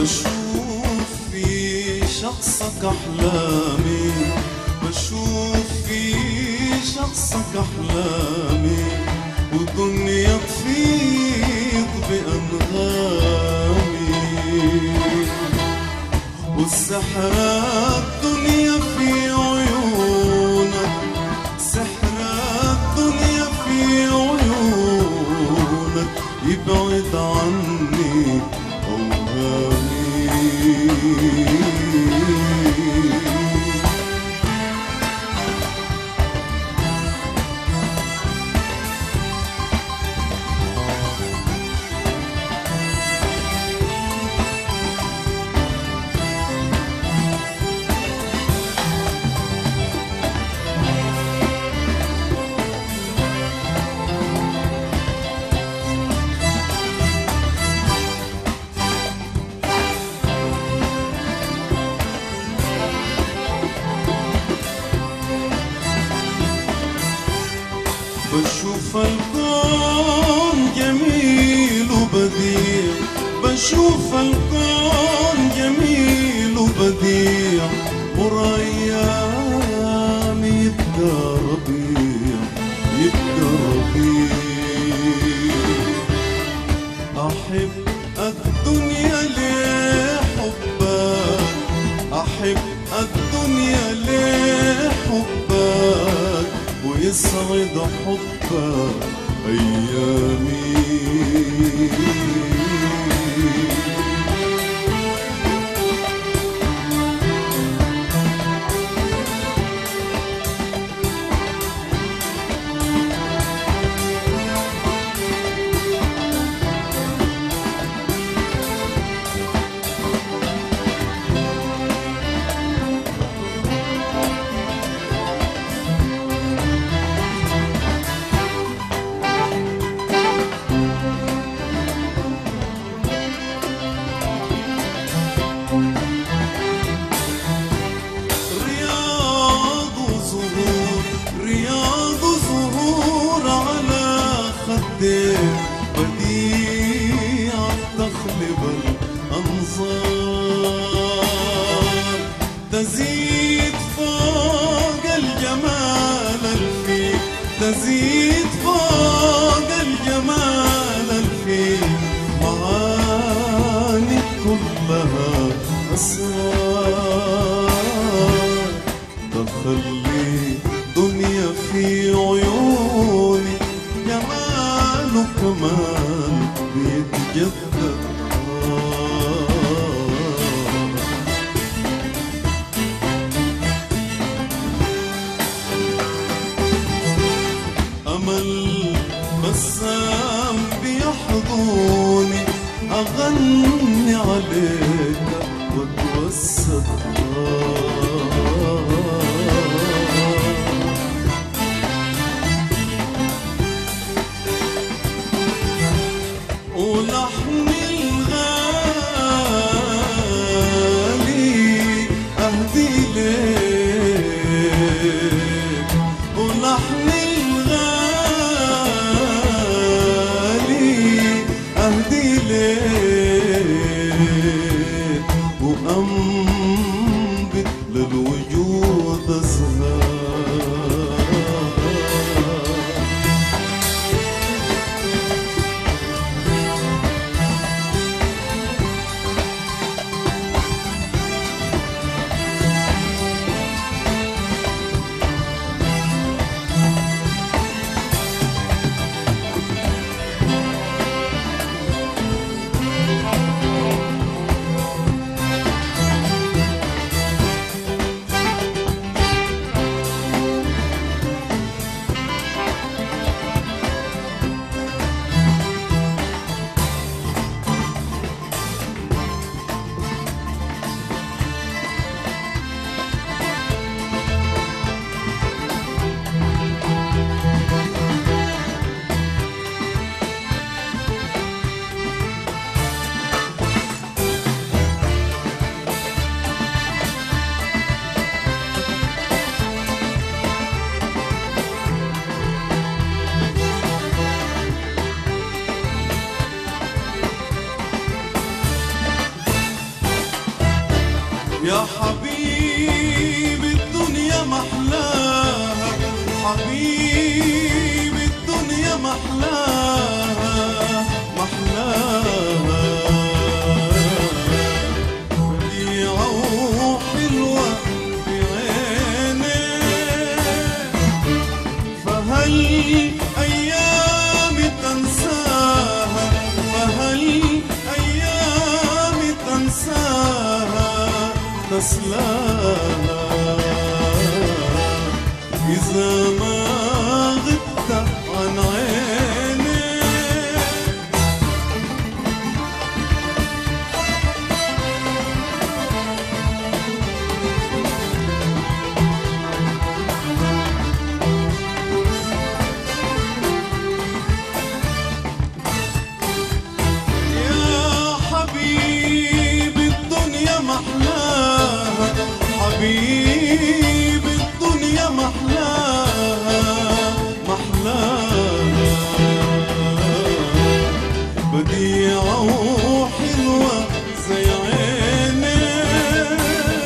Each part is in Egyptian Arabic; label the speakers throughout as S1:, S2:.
S1: بشوف في شخصك أحلامي بشوف في شخصك أحلامي ودنيا تفيض بأنغامي والسحر الدنيا في عيونك سحر الدنيا في عيونك يبعد عني أوهامي بشوف الكون جميل وبديع بشوف الكون جميل وبديع وريان يبقى ربيع يبقى ربيع أحب الدنيا لحبك أحب الدنيا لحبك ويسعد حبك أيامي رياض وزهور رياض وزهور على خدين بديع تخلب الأنظار تزيد فوق الجمال الفيك تزيد فوق الجمال الفيك معاني كلها أسرار تخلي دنيا في عيوني جمال وكمال بيتجدد أمل بسام بيحضوني أغني عليك واتوسط ولحن الغالي أهدي لك ولحن الغالي أهدي لك وأنبت للوجود أزهار يا حبيب الدنيا محلاها حبيب الدنيا محلاها محلاها بديعة وحلوة بعينيك فهل أيام تنساها فهل أيام تنساها تسلاها إذا ما غبت عن عيني يا حبيب الدنيا محلاها حبيب الدنيا محلاها محلاها بديعة وحلوة زي عينيك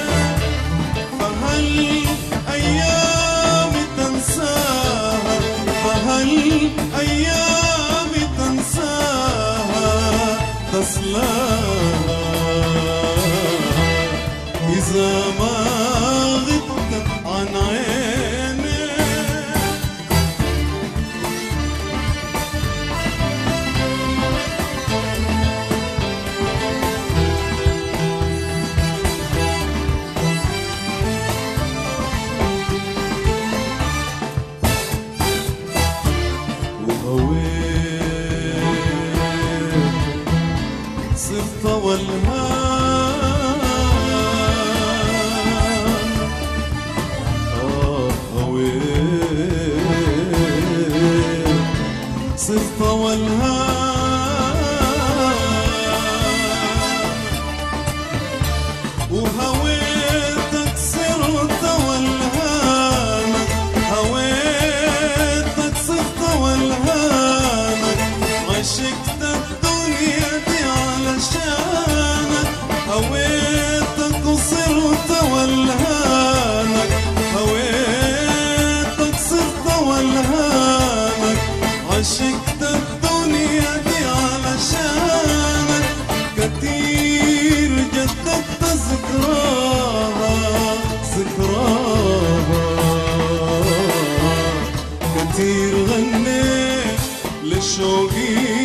S1: فهل أيام تنساها فهل أيام تنساها تسلاها إذا ما غبت عن عينيك وهويت صرت والهان آه هويت صرت والهان وهويتك صرت والهانك هويتك صرت والهانك عشقت الدنيا دي علشانك هويتك وصرت والهانك هويتك صرت والهانك عشقت الدنيا دي علشانك كتير جددت ذكراها ذكراها كتير غنيت لشوقي